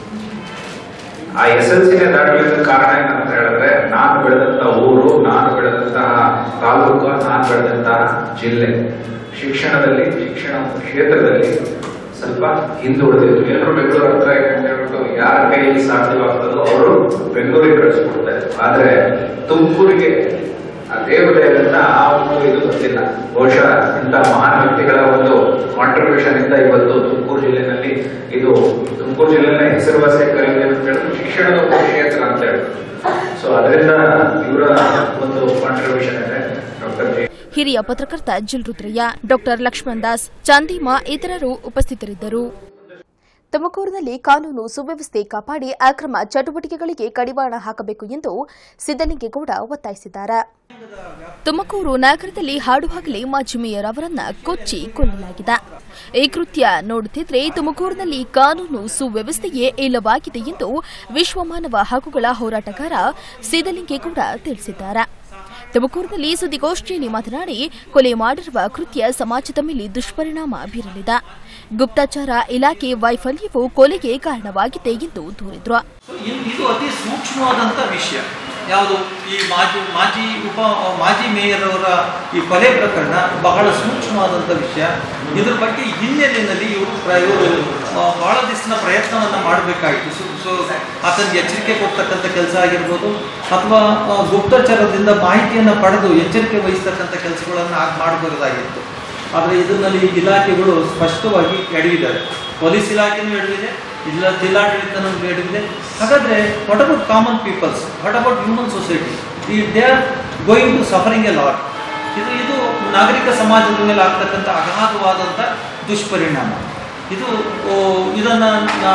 S9: ಆ ಎಸ್ ಎಲ್ ಸಿನೇ ದಾಟಲಿಕ್ಕೆ ಕಾರಣ ಏನಂತ ಹೇಳಿದ್ರೆ ನಾನು ಬೆಳೆದಂತ ಊರು ನಾನು ಬೆಳೆದಂತಹ ತಾಲೂಕು ನಾನು ಬೆಳೆದಂತಹ ಜಿಲ್ಲೆ ಶಿಕ್ಷಣದಲ್ಲಿ ಶಿಕ್ಷಣ ಕ್ಷೇತ್ರದಲ್ಲಿ ಸ್ವಲ್ಪ ಹಿಂದುಳಿದಿದ್ರು ಎಲ್ಲರೂ ಬೆಂಗಳೂರು ಹತ್ರ ಇದೆ ಅಂತ ಹೇಳ್ಬಿಟ್ಟು ಯಾರ ಕೈಯಲ್ಲಿ ಸಾಧ್ಯವಾಗ್ತದೋ ಅವರು ಬೆಂಗಳೂರಿಗೆ ಕಳಿಸ್ಕೊಡ್ತಾರೆ ಆದ್ರೆ ತುಮಕೂರಿಗೆ ಆ ದೇವತೆಯಿಂದ ಆ ಒಂದು ಇದು ಬಂದಿಲ್ಲ ಬಹುಶಃ ಇಂಥ ಮಹಾನ್ ವ್ಯಕ್ತಿಗಳ ಒಂದು ಕಾಂಟ್ರಿಬ್ಯೂಷನ್ ಇಂದ ಇವತ್ತು ತುಮಕೂರು ಜಿಲ್ಲೆನಲ್ಲಿ ಇದು ತುಮಕೂರು ಜಿಲ್ಲೆನ ಹೆಸರುವಾಸಿ ಕಲಿದೆ ಅಂತ ಹೇಳಿದ್ರೆ ಶಿಕ್ಷಣದ ಒಂದು ಕ್ಷೇತ್ರ ಅಂತ ಹೇಳಿ ಸೊ ಅದರಿಂದ ಇವರ ಒಂದು ಕಾಂಟ್ರಿಬ್ಯೂಷನ್ ಇದೆ ಡಾಕ್ಟರ್ ಜಿ
S1: ಹಿರಿಯ ಪತ್ರಕರ್ತ ಜಿಲ್ ರುದ್ರಯ್ಯ ಡಾಕ್ಟರ್ ಲಕ್ಷ್ಮಣ್ ದಾಸ್ ಚಾಂದಿಮಾ ಇತರರು ಉಪಸ್ಥಿತರಿದ್ದರು ತುಮಕೂರಿನಲ್ಲಿ ಕಾನೂನು ಸುವ್ಯವಸ್ಥೆ ಕಾಪಾಡಿ ಅಕ್ರಮ ಚಟುವಟಿಕೆಗಳಿಗೆ ಕಡಿವಾಣ ಹಾಕಬೇಕು ಎಂದು ಸಿದ್ದಲಿಂಗೇಗೌಡ ಒತ್ತಾಯಿಸಿದ್ದಾರೆ ತುಮಕೂರು ನಗರದಲ್ಲಿ ಹಾಡುವಾಗಲೇ ಮಾಜಿ ಮೇಯರ್ ಅವರನ್ನ ಕೊಚ್ಚಿ ಕೊಲ್ಲಲಾಗಿದೆ ಈ ಕೃತ್ಯ ನೋಡುತ್ತಿದ್ರೆ ತುಮಕೂರಿನಲ್ಲಿ ಕಾನೂನು ಸುವ್ಯವಸ್ಥೆಯೇ ಇಲ್ಲವಾಗಿದೆ ಎಂದು ವಿಶ್ವ ಮಾನವ ಹಕ್ಕುಗಳ ಹೋರಾಟಗಾರ ಸಿದ್ದಲಿಂಗೇಗೌಡ ತಿಳಿಸಿದ್ದಾರೆ ತುಮಕೂರಿನಲ್ಲಿ ಸುದ್ದಿಗೋಷ್ಠಿಯಲ್ಲಿ ಮಾತನಾಡಿ ಕೊಲೆ ಮಾಡಿರುವ ಕೃತ್ಯ ಸಮಾಜದ ಮೇಲೆ ದುಷ್ಪರಿಣಾಮ ಬೀರಲಿದೆ ಗುಪ್ತಚರ ಇಲಾಖೆ ವೈಫಲ್ಯವು ಕೊಲೆಗೆ ಕಾರಣವಾಗಿದೆ ಎಂದು ದೂರಿದ್ರು
S10: ಇನ್- ಇದು ಅತಿ ಸೂಕ್ಷ್ಮವಾದಂಥ ವಿಷಯ ಯಾವುದು ಈ ಮಾಜಿ ಮಾಜಿ ಉಪ ಮಾಜಿ ಮೇಯರ್ ಅವರ ಈ ಕೊಲೆ ಪ್ರಕರಣ ಬಹಳ ಸೂಕ್ಷ್ಮವಾದಂಥ ವಿಷಯ ಇದ್ರ ಬಗ್ಗೆ ಹಿನ್ನೆಲೆಯಲ್ಲಿ ಇವರು ಪ್ರ ಇವರು ಆ, ಬಹಳ ದಿವಸನ ಪ್ರಯತ್ನವನ್ನು ಮಾಡಬೇಕಾಗಿತ್ತು ಸೊ ಸೊ ಆತನಿಗೆ ಎಚ್ಚರಿಕೆ ಕೊಡ್ತಕ್ಕಂಥ ಕೆಲಸ ಆಗಿರ್ಬೋದು ಅಥವಾ ಆ, ಗುಪ್ತಚರದಿಂದ ಮಾಹಿತಿಯನ್ನು ಪಡೆದು ಎಚ್ಚರಿಕೆ ವಹಿಸ್ತಕ್ಕಂಥ ಕೆಲಸಗಳನ್ನು ಆಗ ಮಾಡಬಹುದಾಗಿತ್ತು ಆದರೆ ಇದರಲ್ಲಿ ಇಲಾಖೆಗಳು ಸ್ಪಷ್ಟವಾಗಿ ಎಡವಿದ್ದಾರೆ ಪೊಲೀಸ್ ಇಲಾಖೆನೂ ಎಡವಿದೆ ಇಲ್ಲ ಜಿಲ್ಲಾಡಳಿತನೂ ಎಡವಿದೆ ಹಾಗಾದ್ರೆ what about common peoples what about human society ಈ they are going to suffering a lot ಇದು ಇದು ನಾಗರಿಕ ಸಮಾಜದ ಮೇಲೆ ಆಗ್ತಕ್ಕಂಥ ಅಗಾಧವಾದಂಥ ದುಷ್ಪರಿಣಾಮ ಇದು ಓ, ಇದನ್ನ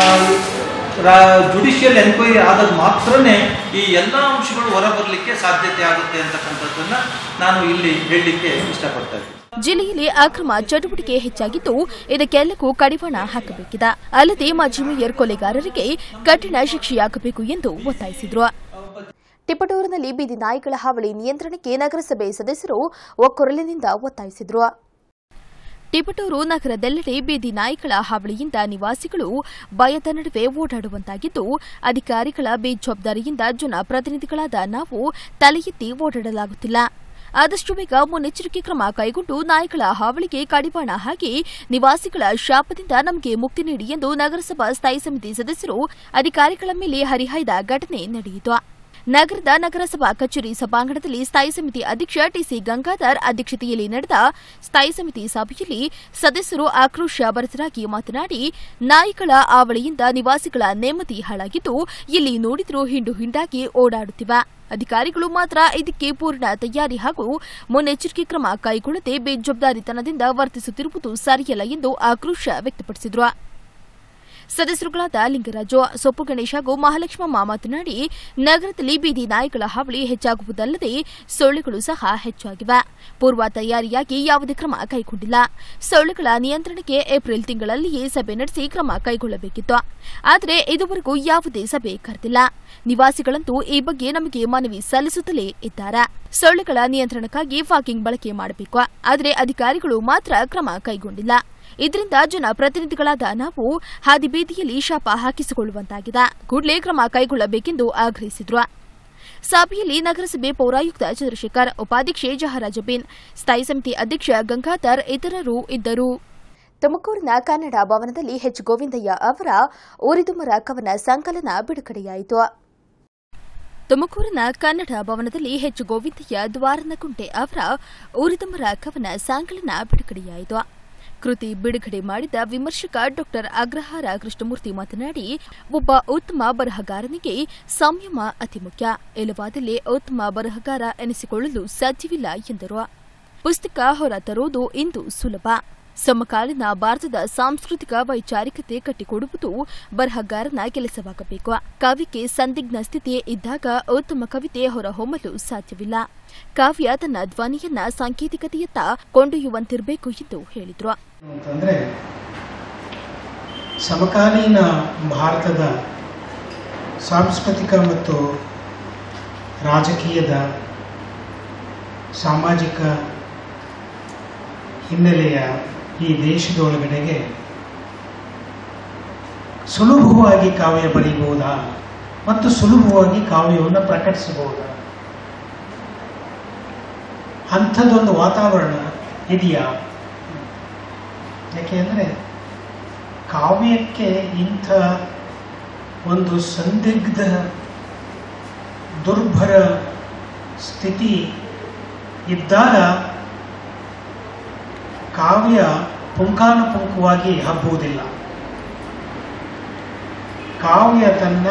S10: ಜುಡಿಷಿಯಲ್ ಎನ್ಕ್ವೈರಿ ಆದಾಗ ಮಾತ್ರನೇ ಈ ಎಲ್ಲ ಅಂಶಗಳು ಹೊರಬರಲಿಕ್ಕೆ ಸಾಧ್ಯತೆ ಆಗುತ್ತೆ ಅಂತಕ್ಕಂಥದ್ದನ್ನ ನಾನು ಇಲ್ಲಿ ಹೇಳಲಿಕ್ಕೆ ಇಷ್ಟಪಡ್ತಾ ಇದ್ದೀನಿ
S1: ಜಿಲ್ಲೆಯಲ್ಲಿ ಅಕ್ರಮ ಚಟುವಟಿಕೆ ಹೆಚ್ಚಾಗಿದ್ದು ಇದಕ್ಕೆಲ್ಲಕ್ಕೂ ಕಡಿವಾಣ ಹಾಕಬೇಕಿದೆ ಅಲ್ಲದೆ ಮಾಜಿ ಮೇಯರ್ ಕೊಲೆಗಾರರಿಗೆ ಕಠಿಣ ಶಿಕ್ಷೆಯಾಗಬೇಕು ಎಂದು ಒತ್ತಾಯಿಸಿದ್ರು ಟಿಪಟೂರಿನಲ್ಲಿ ಬೀದಿ ನಾಯಿಗಳ ಹಾವಳಿ ನಿಯಂತ್ರಣಕ್ಕೆ ನಗರಸಭೆ ಸದಸ್ಯರು ಒಕ್ಕೊರಲಿನಿಂದ ಒತ್ತಾಯಿಸಿದ್ರು ಟಿಪಟೂರು ನಗರದೆಲ್ಲೆಡೆ ಬೀದಿ ನಾಯಿಗಳ ಹಾವಳಿಯಿಂದ ನಿವಾಸಿಗಳು ಭಯದ ನಡುವೆ ಓಡಾಡುವಂತಾಗಿದ್ದು ಅಧಿಕಾರಿಗಳ ಬೇಜವಾಬ್ದಾರಿಯಿಂದ ಜನಪ್ರತಿನಿಧಿಗಳಾದ ನಾವು ತಲೆ ಎತ್ತಿ ಓಡಾಡಲಾಗುತ್ತಿಲ್ಲ ಆದಷ್ಟು ಬೇಗ ಮುನ್ನೆಚ್ಚರಿಕೆ ಕ್ರಮ ಕೈಗೊಂಡು ನಾಯಿಗಳ ಹಾವಳಿಗೆ ಕಡಿವಾಣ ಹಾಕಿ ನಿವಾಸಿಗಳ ಶಾಪದಿಂದ ನಮಗೆ ಮುಕ್ತಿ ನೀಡಿ ಎಂದು ನಗರಸಭಾ ಸ್ಥಾಯಿ ಸಮಿತಿ ಸದಸ್ಯರು ಅಧಿಕಾರಿಗಳ ಮೇಲೆ ಹರಿಹಾಯ್ದ ಘಟನೆ ನಡೆಯಿತು ನಗರದ ನಗರಸಭಾ ಕಚೇರಿ ಸಭಾಂಗಣದಲ್ಲಿ ಸ್ಥಾಯಿ ಸಮಿತಿ ಅಧ್ಯಕ್ಷ ಟಿಸಿ ಗಂಗಾಧರ್ ಅಧ್ಯಕ್ಷತೆಯಲ್ಲಿ ನಡೆದ ಸ್ಥಾಯಿ ಸಮಿತಿ ಸಭೆಯಲ್ಲಿ ಸದಸ್ಯರು ಆಕ್ರೋಶ ಭರಿತರಾಗಿ ಮಾತನಾಡಿ ನಾಯಿಗಳ ಆವಳಿಯಿಂದ ನಿವಾಸಿಗಳ ನೆಮ್ಮದಿ ಹಾಳಾಗಿದ್ದು ಇಲ್ಲಿ ನೋಡಿದ್ರೂ ಹಿಂಡು ಹಿಂಡಾಗಿ ಓಡಾಡುತ್ತಿವೆ ಅಧಿಕಾರಿಗಳು ಮಾತ್ರ ಇದಕ್ಕೆ ಪೂರ್ಣ ತಯಾರಿ ಹಾಗೂ ಮುನ್ನೆಚ್ಚರಿಕೆ ಕ್ರಮ ಕೈಗೊಳ್ಳದೆ ಬೇಜವಾಬ್ದಾರಿತನದಿಂದ ವರ್ತಿಸುತ್ತಿರುವುದು ಸರಿಯಲ್ಲ ಎಂದು ಆಕ್ರೋಶ ವ್ಯಕ್ತಪಡಿಸಿದರು ಸದಸ್ಯರುಗಳಾದ ಲಿಂಗರಾಜು ಸೊಪ್ಪು ಗಣೇಶ್ ಹಾಗೂ ಮಹಾಲಕ್ಷ್ಮಮ್ಮ ಮಾತನಾಡಿ ನಗರದಲ್ಲಿ ಬೀದಿ ನಾಯಿಗಳ ಹಾವಳಿ ಹೆಚ್ಚಾಗುವುದಲ್ಲದೆ ಸೊಳ್ಳೆಗಳು ಸಹ ಹೆಚ್ಚಾಗಿವೆ ಪೂರ್ವ ತಯಾರಿಯಾಗಿ ಯಾವುದೇ ಕ್ರಮ ಕೈಗೊಂಡಿಲ್ಲ ಸೊಳ್ಳೆಗಳ ನಿಯಂತ್ರಣಕ್ಕೆ ಏಪ್ರಿಲ್ ತಿಂಗಳಲ್ಲಿಯೇ ಸಭೆ ನಡೆಸಿ ಕ್ರಮ ಕೈಗೊಳ್ಳಬೇಕಿತ್ತು ಆದರೆ ಇದುವರೆಗೂ ಯಾವುದೇ ಸಭೆ ಕರೆದಿಲ್ಲ ನಿವಾಸಿಗಳಂತೂ ಈ ಬಗ್ಗೆ ನಮಗೆ ಮನವಿ ಸಲ್ಲಿಸುತ್ತಲೇ ಇದ್ದಾರೆ ಸೊಳ್ಳೆಗಳ ನಿಯಂತ್ರಣಕ್ಕಾಗಿ ಫಾಕಿಂಗ್ ಬಳಕೆ ಮಾಡಬೇಕು ಆದರೆ ಅಧಿಕಾರಿಗಳು ಮಾತ್ರ ಕ್ರಮ ಕೈಗೊಂಡಿಲ್ಲ ಇದರಿಂದ ಜನಪ್ರತಿನಿಧಿಗಳಾದ ನಾವು ಹಾದಿಬೀದಿಯಲ್ಲಿ ಶಾಪ ಹಾಕಿಸಿಕೊಳ್ಳುವಂತಾಗಿದೆ ಕೂಡಲೇ ಕ್ರಮ ಕೈಗೊಳ್ಳಬೇಕೆಂದು ಆಗ್ರಹಿಸಿದ್ರು ಸಭೆಯಲ್ಲಿ ನಗರಸಭೆ ಪೌರಾಯುಕ್ತ ಚಂದ್ರಶೇಖರ್ ಉಪಾಧ್ಯಕ್ಷೆ ಜಹರಾಜಬೇನ್ ಸ್ಥಾಯಿ ಸಮಿತಿ ಅಧ್ಯಕ್ಷ ಗಂಗಾಧರ್ ಇತರರು ಇದ್ದರು ತುಮಕೂರಿನ ಕನ್ನಡ ಭವನದಲ್ಲಿ ಎಚ್ ಗೋವಿಂದಯ್ಯ ಅವರ ಊರಿದುಮರ ಕವನ ಸಂಕಲನ ಬಿಡುಗಡೆಯಾಯಿತು ತುಮಕೂರಿನ ಕನ್ನಡ ಭವನದಲ್ಲಿ ಎಚ್ ಗೋವಿಂದಯ್ಯ ದ್ವಾರನಕುಂಟೆ ಅವರ ಊರಿದಮರ ಕವನ ಸಂಕಲನ ಬಿಡುಗಡೆಯಾಯಿತು ಕೃತಿ ಬಿಡುಗಡೆ ಮಾಡಿದ ವಿಮರ್ಶಕ ಡಾಕ್ಟರ್ ಅಗ್ರಹಾರ ಕೃಷ್ಣಮೂರ್ತಿ ಮಾತನಾಡಿ ಒಬ್ಬ ಉತ್ತಮ ಬರಹಗಾರನಿಗೆ ಸಂಯಮ ಅತಿ ಮುಖ್ಯ ಇಲ್ಲವಾದಲ್ಲಿ ಉತ್ತಮ ಬರಹಗಾರ ಎನಿಸಿಕೊಳ್ಳಲು ಸಾಧ್ಯವಿಲ್ಲ ಎಂದರು ಪುಸ್ತಕ ಹೊರತರುವುದು ಇಂದು ಸುಲಭ ಸಮಕಾಲೀನ ಭಾರತದ ಸಾಂಸ್ಕೃತಿಕ ವೈಚಾರಿಕತೆ ಕಟ್ಟಿಕೊಡುವುದು ಬರಹಗಾರನ ಕೆಲಸವಾಗಬೇಕು ಕಾವ್ಯಕ್ಕೆ ಸಂದಿಗ್ಧ ಸ್ಥಿತಿ ಇದ್ದಾಗ ಉತ್ತಮ ಕವಿತೆ ಹೊರಹೊಮ್ಮಲು ಸಾಧ್ಯವಿಲ್ಲ ಕಾವ್ಯ ತನ್ನ ಧ್ವನಿಯನ್ನ ಸಾಂಕೇತಿಕತೆಯತ್ತ ಕೊಂಡೊಯ್ಯುವಂತಿರಬೇಕು ಎಂದು ಹೇಳಿದರು
S11: ಅಂತಂದರೆ ಸಮಕಾಲೀನ ಭಾರತದ ಸಾಂಸ್ಕೃತಿಕ ಮತ್ತು ರಾಜಕೀಯದ ಸಾಮಾಜಿಕ ಹಿನ್ನೆಲೆಯ ಈ ದೇಶದೊಳಗಡೆಗೆ ಸುಲಭವಾಗಿ ಕಾವ್ಯ ಬರೀಬಹುದಾ ಮತ್ತು ಸುಲಭವಾಗಿ ಕಾವ್ಯವನ್ನು ಪ್ರಕಟಿಸಬಹುದಾ ಅಂಥದ್ದೊಂದು ವಾತಾವರಣ ಇದೆಯಾ ಯಾಕೆಂದರೆ ಕಾವ್ಯಕ್ಕೆ ಇಂಥ ಒಂದು ಸಂದಿಗ್ಧ ದುರ್ಭರ ಸ್ಥಿತಿ ಇದ್ದಾಗ ಕಾವ್ಯ ಪುಂಖಾನುಪುಂಖವಾಗಿ ಹಬ್ಬುವುದಿಲ್ಲ ಕಾವ್ಯ ತನ್ನ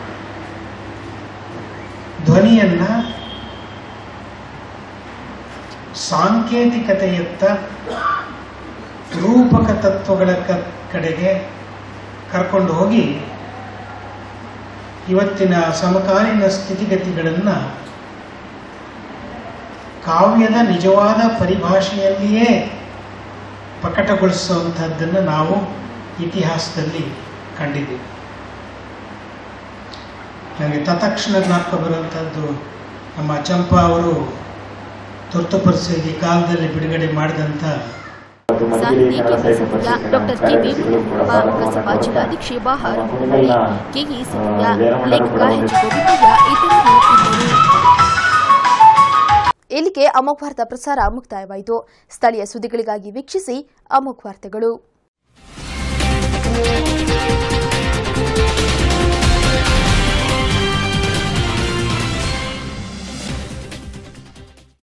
S11: ಧ್ವನಿಯನ್ನ ಸಾಂಕೇತಿಕತೆಯತ್ತ ರೂಪಕ ತತ್ವಗಳ ಕ- ಕಡೆಗೆ ಕರ್ಕೊಂಡು ಹೋಗಿ ಇವತ್ತಿನ ಸಮಕಾಲೀನ ಸ್ಥಿತಿಗತಿಗಳನ್ನು ಕಾವ್ಯದ ನಿಜವಾದ ಪರಿಭಾಷೆಯಲ್ಲಿಯೇ ಪ್ರಕಟಗೊಳಿಸುವಂಥದ್ದನ್ನು ನಾವು ಇತಿಹಾಸದಲ್ಲಿ ಕಂಡಿದ್ದೀವಿ ನನಗೆ ತತ್ಕ್ಷಣ ಜ್ಞಾಪಕ ಬರುವಂಥದ್ದು ನಮ್ಮ ಚಂಪಾ ಅವರು ತುರ್ತು ಪರಿಸ್ಥಿತಿ ಕಾಲದಲ್ಲಿ ಬಿಡುಗಡೆ ಮಾಡಿದಂಥ
S1: ಸಾಹಿತಿ KP Sathya doctor KB Muniyappa Kasaba ಜಿಲ್ಲಾಧ್ಯಕ್ಷೆ ಬಹಾರ ಮುನ್ನಡೆ ಕೆಇ ಸತ್ಯ ಲೇಖಕ ಎಚ್ ಗೋವಿಂದಯ್ಯ ಇತರರು ಇದ್ದರು ಇಲ್ಲಿಗೆ ಅಮೋಘ್ ವಾರ್ತಾ ಪ್ರಸಾರ ಮುಕ್ತಾಯವಾಯಿತು ಸ್ಥಳೀಯ ಸುದ್ದಿಗಳಿಗಾಗಿ ವೀಕ್ಷಿಸಿ ಅಮೋಘ್ ವಾರ್ತೆಗಳು